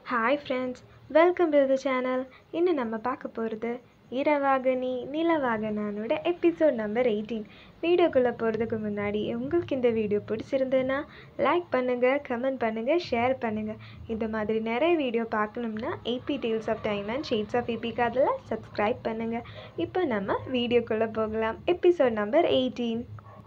Hi friends welcome to the channel இன்னும் நம்ம பார்க்க போகிறது இரவாக நீ நிலவாக நானோட எபிசோட் நம்பர் எயிட்டீன் வீடியோக்குள்ளே போகிறதுக்கு முன்னாடி உங்களுக்கு இந்த வீடியோ பிடிச்சிருந்ததுன்னா லைக் பண்ணுங்கள் கமெண்ட் பண்ணுங்கள் ஷேர் பண்ணுங்கள் இந்த மாதிரி நிறைய வீடியோ பார்க்கணும்னா AB tales of time and shades of ஏபிக்கு அதில் சப்ஸ்கிரைப் பண்ணுங்கள் இப்போ நம்ம வீடியோக்குள்ளே போகலாம் episode number eighteen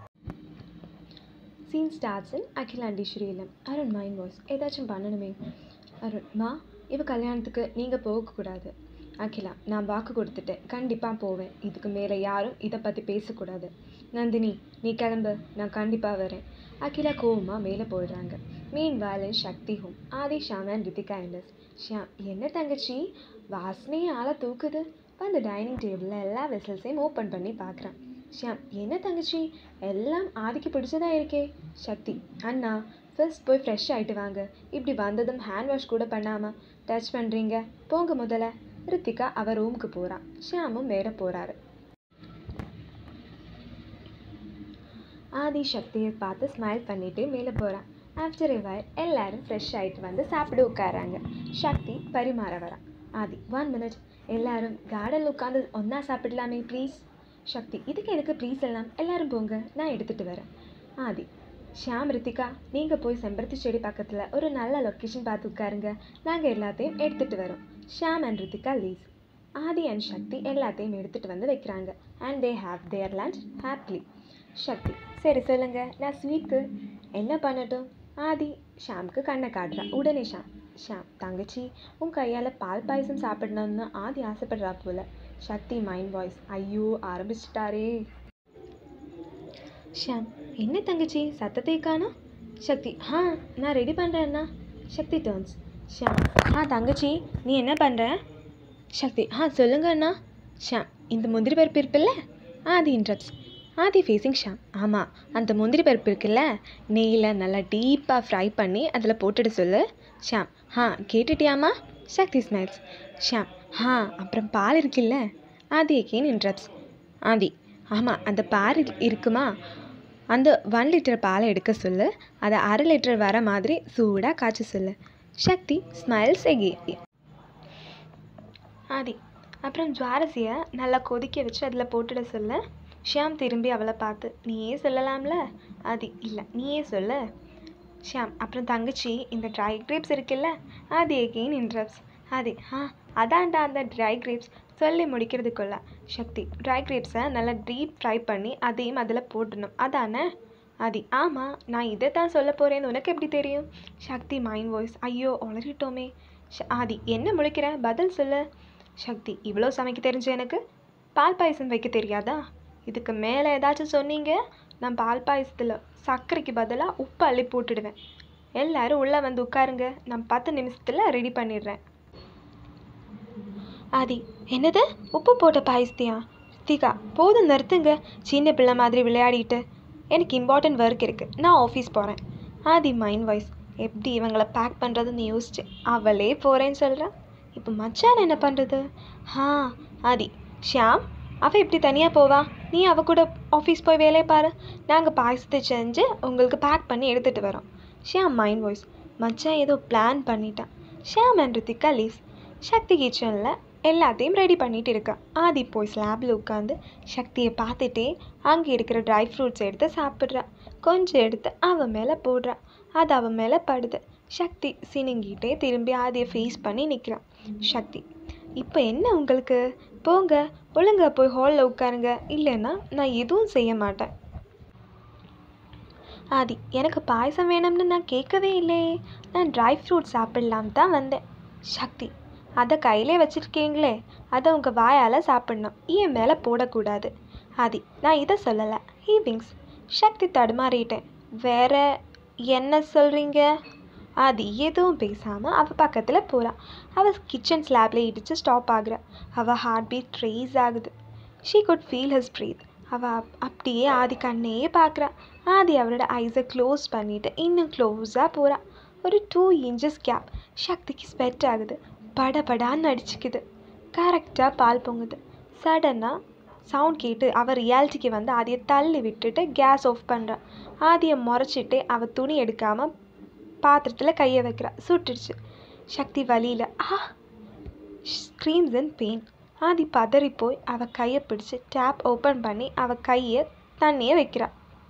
scene starts in அகிலாண்டி ஸ்ரீலம் அருண் மைண்ட் வாய்ஸ் ஏதாச்சும் பண்ணணுமே அருண் மா இவ கல்யாணத்துக்கு நீங்கள் போகக்கூடாது அகிலா நான் வாக்கு கொடுத்துட்டேன் கண்டிப்பாக போவேன் இதுக்கு மேலே யாரும் இதை பற்றி பேசக்கூடாது நந்தினி நீ கிளம்பு நான் கண்டிப்பாக வரேன் அகிலா கோவமாக மேலே போயிடுறாங்க meanwhile Sakthi home Aadhi Shyam and Ritika enters Shyam என்ன தங்கச்சி வாசனையே ஆளை தூக்குது வந்து டைனிங் டேபிளில் எல்லா வெசல்ஸையும் ஓப்பன் பண்ணி பார்க்குறான் ஷியாம் என்ன தங்கச்சி எல்லாம் ஆதிக்கு பிடிச்சதா இருக்கே சக்தி அண்ணா ஃபர்ஸ்ட் போய் ஃப்ரெஷ் ஆகிட்டு வாங்க இப்படி வந்ததும் ஹேண்ட் வாஷ் கூட பண்ணாமல் டச் பண்ணுறீங்க போங்க முதல்ல ரித்திகா அவ ரூமுக்கு போகிறான் ஷியாமும் மேலே போகிறாரு ஆதி சக்தியை பார்த்து ஸ்மைல் பண்ணிட்டு மேலே போகிறான் ஆஃப்டர் எ எல்லாரும் ஃப்ரெஷ் ஆகிட்டு வந்து சாப்பிட உட்காராங்க சக்தி பரிமாற வரான் ஆதி ஒன் மினிட் எல்லாரும் கார்டனில் உட்காந்து ஒன்றா சாப்பிடலாமே ப்ளீஸ் சக்தி இதுக்கு எனக்கு ப்ளீஸ் எல்லாம் எல்லாரும் போங்க நான் எடுத்துகிட்டு வரேன் ஆதி ஷியாம் ரித்திகா நீங்கள் போய் செம்பருத்தி செடி பக்கத்தில் ஒரு நல்ல லொக்கேஷன் பார்த்து உட்காருங்க நாங்கள் எல்லாத்தையும் எடுத்துகிட்டு வரோம் Shyam and Ritika leaves Aadhi and Sakthi எல்லாத்தையும் எடுத்துகிட்டு வந்து வைக்கிறாங்க and they have their lunch happily Sakthi சரி சொல்லுங்க நான் ஸ்வீட்க்கு என்ன பண்ணட்டும் ஆதி ஷாம்க்கு கண்ணை காட்டுறான் உடனே ஷாம் ஷாம் தங்கச்சி உன் கையால் பால் பாயசம் சாப்பிடணும்னு ஆதி ஆசைப்படுறா போல சக்தி மைண்ட் வாய்ஸ் ஐயோ ஆரம்பிச்சிட்டாரே ஷாம் என்ன தங்கச்சி சத்தத்தை காணோம் சக்தி ஆ நான் ரெடி பண்ணுறேன்னா சக்தி டர்ன்ஸ் ஷாம் ஆ தங்கச்சி நீ என்ன பண்ணுற சக்தி ஆ சொல்லுங்க அண்ணா ஷாம் இந்த முந்திரி பருப்பு இருக்குல்ல ஆதி இன்ட்ரப்ஸ் ஆதி ஃபேஸிங் ஷாம் ஆமாம் அந்த முந்திரி பருப்பு இருக்குல்ல நெய்யில் நல்லா டீப்பாக ஃப்ரை பண்ணி அதில் போட்டுட சொல்லு ஷாம் ஆ கேட்டுட்டியாம்மா சக்தி ஸ்மைல்ஸ் ஷாம் ஆ அப்புறம் பால் இருக்குல்ல ஆதி அகெயின் இன்ட்ரப்ஸ் ஆதி ஆமாம் அந்த பால் இரு- இருக்குமா அந்த ஒன் லிட்டர் பாலை எடுக்க சொல்லு அதை அரை லிட்டர் வர மாதிரி சூடாக காய்ச்ச சொல்லு சக்தி ஸ்மைல்ஸ் எகி ஆதி அப்புறம் ஜுவாரசியை நல்லா கொதிக்க வச்சு அதில் போட்டுட சொல்லு ஷியாம் திரும்பி அவளை பார்த்து நீயே சொல்லலாம்ல ஆதி இல்லை நீயே சொல்லு ஷியாம் அப்புறம் தங்கச்சி இந்த ட்ரை கிரேப்ஸ் இருக்குல்ல ஆதி எகெயின் இன்ட்ரப்ஸ் ஆதி ஆ அதான்டா அந்த ட்ரை கிரேப்ஸ் சொல்லி முடிக்கிறதுக்குள்ள சக்தி ட்ரை கிரேப்ஸை நல்லா டீப் ஃப்ரை பண்ணி அதையும் அதில் போடணும் அதானே ஆதி ஆமாம் நான் இதை தான் சொல்ல போகிறேன்னு உனக்கு எப்படி தெரியும் சக்தி மைண்ட் வாய்ஸ் ஐயோ உளறிட்டோமே ஷ- ஆதி என்ன முழிக்கிற பதில் சொல்லு சக்தி இவ்வளோ சமைக்க தெரிஞ்ச எனக்கு பால் பாயசம் வைக்க தெரியாதா இதுக்கு மேலே ஏதாச்சும் சொன்னீங்க நான் பால் பாயசத்தில் சர்க்கரைக்கு பதிலாக உப்பு அள்ளி போட்டுடுவேன் எல்லாரும் உள்ளே வந்து உட்காருங்க நான் பத்து நிமிஷத்தில் ரெடி பண்ணிடுறேன் ஆதி என்னது உப்பு போட்ட பாயசத்தியா ரித்திகா போதும் நிறுத்துங்க சின்ன பிள்ளை மாதிரி விளையாடிட்டு எனக்கு இம்பார்ட்டன்ட் ஒர்க் இருக்குது நான் ஆஃபீஸ் போகிறேன் ஆதி மைண்ட் வாய்ஸ் எப்படி இவங்களை பேக் பண்ணுறதுன்னு யோசிச்சு அவளே போகிறேன்னு சொல்கிறா இப்போ மச்சான் என்ன பண்ணுறது ஆ ஆதி ஷியாம் அவள் எப்படி தனியாக போவா நீ அவ கூட ஆஃபீஸ் போய் வேலையை பாரு நாங்கள் பாயசத்தை செஞ்சு உங்களுக்கு பேக் பண்ணி எடுத்துகிட்டு வரோம் ஷியாம் மைண்ட் வாய்ஸ் மச்சான் ஏதோ பிளான் பண்ணிட்டான் ஷியாம் அண்ட் ரித்திகா லீஸ் சக்தி கிச்சனில் எல்லாத்தையும் ரெடி பண்ணிட்டு இருக்கா ஆதி போய் ஸ்லாபில் உட்காந்து சக்தியை பார்த்துட்டே அங்கே இருக்கிற ட்ரை ஃப்ரூட்ஸ் எடுத்து சாப்பிட்றா கொஞ்சம் எடுத்து அவன் மேலே போடுறா அது அவன் மேலே படுது சக்தி சினுங்கிட்டே திரும்பி ஆதியை ஃபேஸ் பண்ணி நிற்கிறான் சக்தி இப்போ என்ன உங்களுக்கு போங்க ஒழுங்கா போய் ஹாலில் உட்காருங்க இல்லைன்னா நான் எதுவும் செய்ய மாட்டேன் ஆதி எனக்கு பாயசம் வேணும்னு நான் கேட்கவே இல்லையே நான் ட்ரை ஃப்ரூட் சாப்பிடலாம் தான் வந்தேன் சக்தி அதை கையிலே வச்சுருக்கீங்களே அதை உங்கள் வாயால் சாப்பிடணும் என் மேலே போடக்கூடாது ஆதி நான் இதை சொல்லலை ஹீவிங்ஸ் சக்தி தடுமாறிட்டேன் வேற என்ன சொல்கிறீங்க ஆதி எதுவும் பேசாமல் அவள் பக்கத்தில் போகிறான் அவள் கிச்சன் ஸ்லாப்பில் இடித்து ஸ்டாப் ஆகுறா அவள் ஹார்ட் பீட் ட்ரேஸ் ஆகுது she could feel his breath அவள் அப் அப்படியே ஆதி கண்ணையே பார்க்குறா ஆதி அவளோட ஐஸை க்ளோஸ் பண்ணிவிட்டு இன்னும் க்ளோஸாக போகிறா ஒரு டூ இன்ச்சஸ் கேப் சக்திக்கு ஸ்வெட் ஆகுது படபடான்னு அடிச்சுக்குது கரெக்டாக பால் பொங்குது சடனாக சவுண்ட் கேட்டு அவள் ரியாலிட்டிக்கு வந்து ஆதியை தள்ளி விட்டுட்டு கேஸ் ஆஃப் பண்ணுறா ஆதியை முறைச்சிட்டு அவள் துணி எடுக்காமல் பாத்திரத்தில் கையை வைக்கிறா சுட்டுடுச்சு சக்தி வலியில் ஆ ஸ்க்ரீம்ஸ் இன் பெயின் ஆதி பதறி போய் அவ கையை பிடிச்சு டேப் ஓப்பன் பண்ணி அவ கையை தண்ணியை வைக்கிறா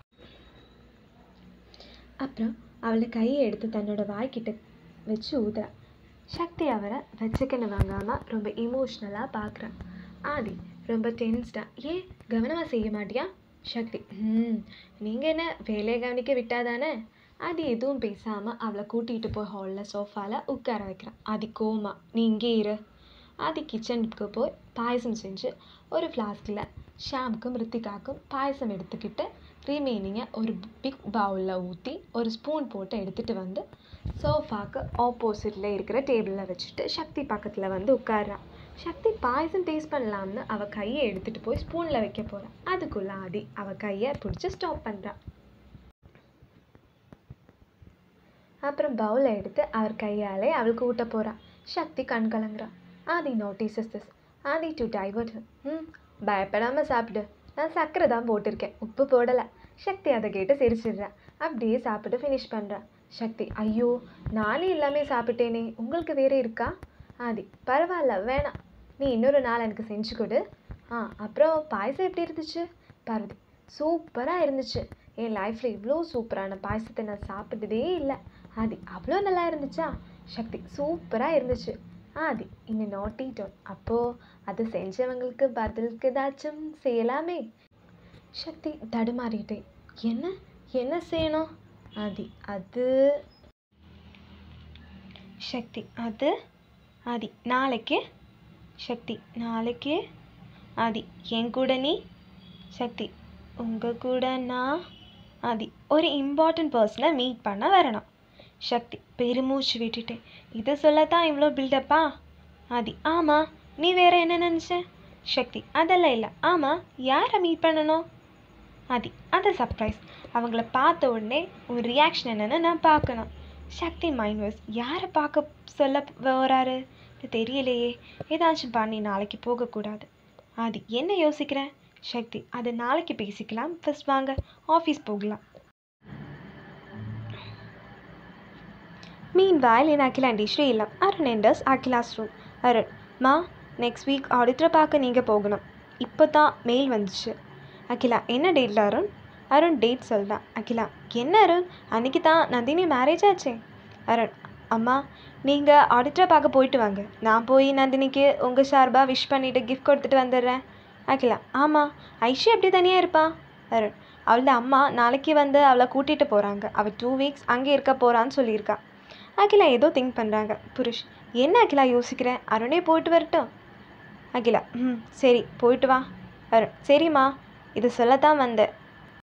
அப்புறம் அவளை கையை எடுத்து தன்னோட வாய்க்கிட்ட வச்சு ஊதுறா சக்தி அவரை வச்சுக்கன்னு வாங்காமல் ரொம்ப இமோஷ்னலாக பார்க்குறான் ஆதி ரொம்ப டென்ஸ்டா ஏன் கவனமாக செய்ய மாட்டியா சக்தி ம் நீங்கள் என்ன வேலையை கவனிக்க விட்டாதானே அது எதுவும் பேசாமல் அவளை கூட்டிகிட்டு போய் ஹாலில் சோஃபாவில் உட்கார வைக்கிறான் ஆதி கோமா நீ இங்கே இரு ஆதி கிச்சனுக்கு போய் பாயசம் செஞ்சு ஒரு ஃப்ளாஸ்கில் ஷாமுக்கும் ரித்திகாக்கும் பாயசம் எடுத்துக்கிட்டு ரிமைனிங்கை ஒரு பிக் பவுலில் ஊற்றி ஒரு ஸ்பூன் போட்டு எடுத்துகிட்டு வந்து சோஃபாக்கு ஆப்போசிட்டில் இருக்கிற டேபிளில் வச்சுட்டு சக்தி பக்கத்தில் வந்து உட்கார்றான் சக்தி பாயசம் டேஸ்ட் பண்ணலாம்னு அவள் கையை எடுத்துகிட்டு போய் ஸ்பூனில் வைக்க போகிறான் அதுக்குள்ளே ஆதி அவள் கையை பிடிச்சி ஸ்டாப் பண்ணுறான் அப்புறம் பவுலை எடுத்து அவர் கையாலே அவளுக்கு ஊட்ட போகிறான் சக்தி கண் கலங்குறான் Aadhi notices this Aadhi to divert ம் பயப்படாமல் சாப்பிடு நான் சர்க்கரை தான் போட்டிருக்கேன் உப்பு போடலை சக்தி அதை கேட்டு சிரிச்சிடுறா அப்படியே சாப்பிட்டு ஃபினிஷ் பண்ணுறா சக்தி ஐயோ நானே எல்லாமே சாப்பிட்டேனே உங்களுக்கு வேற இருக்கா ஆதி பரவாயில்ல வேணாம் நீ இன்னொரு நாள் எனக்கு செஞ்சு கொடு ஆ அப்புறம் பாயசம் எப்படி இருந்துச்சு பார்வதி சூப்பராக இருந்துச்சு என் லைஃப்பில் இவ்வளோ சூப்பரான பாயசத்தை நான் சாப்பிட்டதே இல்லை ஆதி அவ்வளோ நல்லா இருந்துச்சா சக்தி சூப்பராக இருந்துச்சு ஆதி இன்னும் நாட்டி டோன் அப்போது அது செஞ்சவங்களுக்கு பதிலுக்கு ஏதாச்சும் செய்யலாமே சக்தி தடுமாறிட்டேன் என்ன என்ன செய்யணும் ஆதி அது சக்தி அது ஆதி நாளைக்கு சக்தி நாளைக்கு ஆதி என் கூட நீ சக்தி உங்கள் கூட நான் ஆதி ஒரு இம்பார்ட்டன்ட் பர்சனை மீட் பண்ண வரணும் சக்தி பெருமூச்சு விட்டுட்டேன் இதை சொல்லத்தான் இவ்வளோ பில்டப்பா ஆதி ஆமாம் நீ வேற என்ன நினச்ச சக்தி அதெல்லாம் இல்லை ஆமாம் யாரை மீட் பண்ணணும் ஆதி அது சர்ப்ரைஸ் அவங்கள பார்த்த உடனே ஒரு ரியாக்ஷன் என்னன்னு நான் பார்க்கணும் சக்தி மைண்ட் வாய்ஸ் யாரை பார்க்க சொல்ல போகிறாரு தெரியலையே ஏதாச்சும் பண்ணி நாளைக்கு போகக்கூடாது ஆதி என்ன யோசிக்கிறேன் சக்தி அது நாளைக்கு பேசிக்கலாம் ஃபஸ்ட் வாங்க ஆஃபீஸ் போகலாம் Meanwhile, in Akilandi Srilam, Arun enters Akila's room. Arun, மா நெக்ஸ்ட் வீக் ஆடிட்டரை பார்க்க நீங்கள் போகணும் இப்போ தான் மெயில் வந்துச்சு அகிலா என்ன டேட்டில் அருண் அருண் டேட் சொல்கிறான் அகிலா என்ன அருண் அன்றைக்கி தான் நந்தினி மேரேஜ் ஆச்சே அருண் அம்மா நீங்கள் ஆடிட்டரை பார்க்க போயிட்டு வாங்க நான் போய் நந்தினிக்கு உங்கள் சார்பாக விஷ் பண்ணிவிட்டு கிஃப்ட் கொடுத்துட்டு வந்துடுறேன் அகிலா ஆமாம் ஐஷு எப்படி தனியாக இருப்பா அருண் அவளோட அம்மா நாளைக்கு வந்து அவளை கூட்டிகிட்டு போகிறாங்க அவள் டூ வீக்ஸ் அங்கே இருக்க போகிறான்னு சொல்லியிருக்கா அகிலா ஏதோ திங்க் பண்ணுறாங்க புருஷ் என்ன அகிலா யோசிக்கிறேன் அருணே போயிட்டு வரட்டும் அகிலா ம் சரி போயிட்டு வா அருண் சரிம்மா இது சொல்லத்தான் வந்தேன்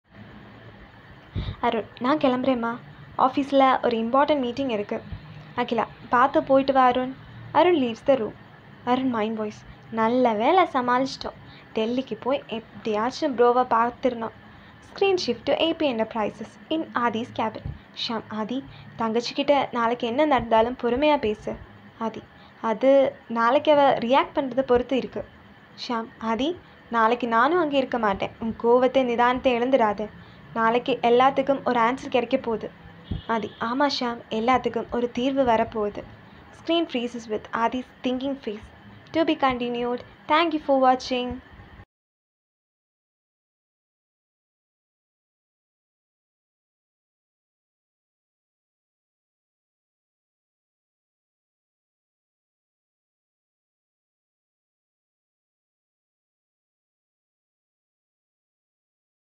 அருண் நான் கிளம்புறேம்மா ஆஃபீஸில் ஒரு இம்பார்ட்டன்ட் மீட்டிங் இருக்குது அகிலா பார்த்து போயிட்டு வா Arun Arun leaves the room Arun mind voice நல்ல வேலை சமாளிச்சிட்டோம் டெல்லிக்கு போய் எப்படியாச்சும் ப்ரோவை பார்த்துருந்தோம் screen shift to A B enterprises in Adi's cabin Sham Adi தங்கச்சிக்கிட்ட நாளைக்கு என்ன நடந்தாலும் பொறுமையாக பேசு ஆதி அது நாளைக்கு அவள் ரியாக்ட் பண்ணுறதை பொறுத்து இருக்கு ஷாம் ஆதி நாளைக்கு நானும் அங்கே இருக்க மாட்டேன் உன் கோவத்தை நிதானத்தை இழந்துடாத நாளைக்கு எல்லாத்துக்கும் ஒரு ஆன்சர் கிடைக்க போகுது ஆதி ஆமாம் ஷாம் எல்லாத்துக்கும் ஒரு தீர்வு வரப்போகுது screen freezes with Adi's thinking face to be continued thank you for வாட்சிங்